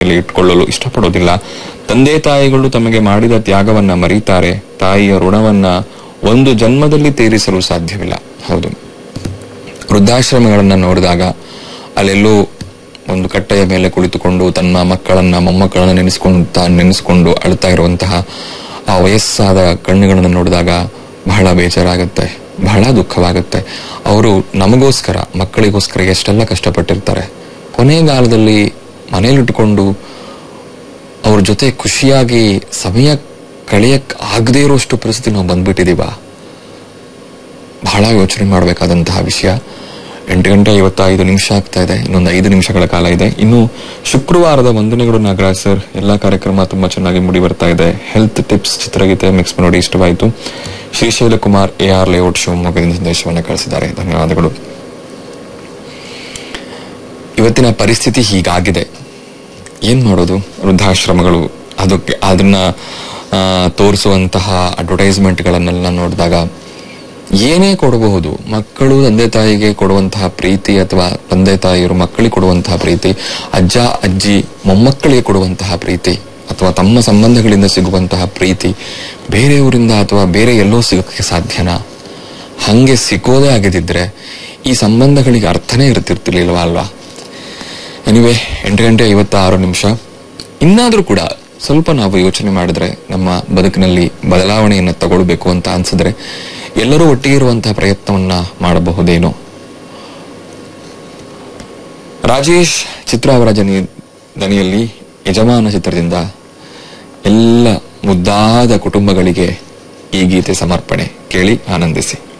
ಇಲ್ಲಿ ಇಟ್ಕೊಳ್ಳಲು ಇಷ್ಟಪಡೋದಿಲ್ಲ ತಂದೆ ತಾಯಿಗಳು ತಮಗೆ ಮಾಡಿದ ತ್ಯಾಗವನ್ನ ಮರೀತಾರೆ ತಾಯಿಯ ಋಣವನ್ನ ಒಂದು ಜನ್ಮದಲ್ಲಿ ತೀರಿಸಲು ಸಾಧ್ಯವಿಲ್ಲ ಹೌದು ವೃದ್ಧಾಶ್ರಮಗಳನ್ನ ನೋಡಿದಾಗ ಅಲ್ಲೆಲ್ಲೋ ಒಂದು ಕಟ್ಟೆಯ ಮೇಲೆ ಕುಳಿತುಕೊಂಡು ತನ್ನ ಮಕ್ಕಳನ್ನ ಮೊಮ್ಮಕ್ಕಳನ್ನ ನೆನೆಸ್ಕೊಂಡು ತಾನು ನೆನೆಸ್ಕೊಂಡು ಅಳ್ತಾ ಇರುವಂತಹ ಆ ವಯಸ್ಸಾದ ಕಣ್ಣುಗಳನ್ನು ನೋಡಿದಾಗ ಬಹಳ ಬೇಜಾರಾಗುತ್ತೆ ಬಹಳ ದುಃಖವಾಗುತ್ತೆ ಅವರು ನಮಗೋಸ್ಕರ ಮಕ್ಕಳಿಗೋಸ್ಕರ ಎಷ್ಟೆಲ್ಲ ಕಷ್ಟಪಟ್ಟಿರ್ತಾರೆ ಕೊನೆಗಾಲದಲ್ಲಿ ಮನೇಲಿಟ್ಟುಕೊಂಡು ಅವ್ರ ಜೊತೆ ಖುಷಿಯಾಗಿ ಸಮಯ ಕಳೆಯಕ್ ಆಗದೇ ಇರುವಷ್ಟು ಪರಿಸ್ಥಿತಿ ನಾವು ಬಂದ್ಬಿಟ್ಟಿದೀವ ಬಹಳ ಯೋಚನೆ ಮಾಡಬೇಕಾದಂತಹ ವಿಷಯ ಎಂಟು ಗಂಟೆ ಐವತ್ತೈದು ನಿಮಿಷ ಆಗ್ತಾ ಇದೆ ಇನ್ನೊಂದು ಐದು ನಿಮಿಷಗಳ ಕಾಲ ಇದೆ ಇನ್ನು ಶುಕ್ರವಾರದ ವಂದನೆಗಳು ನಾಗರಾಜ್ ಸರ್ ಎಲ್ಲಾ ಕಾರ್ಯಕ್ರಮ ತುಂಬಾ ಚೆನ್ನಾಗಿ ಮೂಡಿ ಬರ್ತಾ ಇದೆ ಹೆಲ್ತ್ ಟಿಪ್ಸ್ ಚಿತ್ರಗೀತೆ ಮಿಕ್ಸ್ ನೋಡಿ ಇಷ್ಟವಾಯಿತು Srishaila Kumar A R layout ಶಿವಮೊಗ್ಗದಿಂದ ಸಂದೇಶವನ್ನು ಕಳಿಸಿದ್ದಾರೆ ಧನ್ಯವಾದಗಳು ಇವತ್ತಿನ ಪರಿಸ್ಥಿತಿ ಹೀಗಾಗಿದೆ ಏನ್ ಮಾಡೋದು ವೃದ್ಧಾಶ್ರಮಗಳು ಅದಕ್ಕೆ ಅದನ್ನ ಆ, ತೋರಿಸುವಂತಹ ಅಡ್ವರ್ಟೈಸ್ಮೆಂಟ್ಗಳನ್ನೆಲ್ಲ ನೋಡಿದಾಗ ಏನೇ ಕೊಡಬಹುದು ಮಕ್ಕಳು ತಂದೆ ತಾಯಿಗೆ ಕೊಡುವಂತಹ ಪ್ರೀತಿ ಅಥವಾ ತಂದೆ ತಾಯಿಯರು ಮಕ್ಕಳಿಗೆ ಕೊಡುವಂತಹ ಪ್ರೀತಿ ಅಜ್ಜ ಅಜ್ಜಿ ಮೊಮ್ಮಕ್ಕಳಿಗೆ ಕೊಡುವಂತಹ ಪ್ರೀತಿ ಅಥವಾ ತಮ್ಮ ಸಂಬಂಧಗಳಿಂದ ಸಿಗುವಂತಹ ಪ್ರೀತಿ ಬೇರೆಯವರಿಂದ ಅಥವಾ ಬೇರೆ ಎಲ್ಲೋ ಸಿಗೋಕ್ಕೆ ಸಾಧ್ಯನಾ ಹಂಗೆ ಸಿಗೋದೇ ಆಗದಿದ್ರೆ ಈ ಸಂಬಂಧಗಳಿಗೆ ಅರ್ಥನೇ ಇರ್ತಿರ್ತಿರ್ಲಿಲ್ವಾ ಅಲ್ವಾ ಎನಿವೆ ಎಂಟು ಗಂಟೆ ಐವತ್ತಾರು ನಿಮಿಷ ಇನ್ನಾದ್ರೂ ಕೂಡ ಸ್ವಲ್ಪ ನಾವು ಯೋಚನೆ ಮಾಡಿದ್ರೆ ನಮ್ಮ ಬದುಕಿನಲ್ಲಿ ಬದಲಾವಣೆಯನ್ನು ತಗೊಳ್ಬೇಕು ಅಂತ ಅನ್ಸಿದ್ರೆ ಎಲ್ಲರೂ ಒಟ್ಟಿಗೆ ಇರುವಂತಹ ಪ್ರಯತ್ನವನ್ನ ಮಾಡಬಹುದೇನೋ ರಾಜೇಶ್ ಚಿತ್ರ ಅವರ ಜನಿ ದನಿಯಲ್ಲಿ ಯಜಮಾನ ಚಿತ್ರದಿಂದ ಎಲ್ಲ ಮುದ್ದಾದ ಕುಟುಂಬಗಳಿಗೆ ಈ ಗೀತೆ ಸಮರ್ಪಣೆ ಕೇಳಿ ಆನಂದಿಸಿ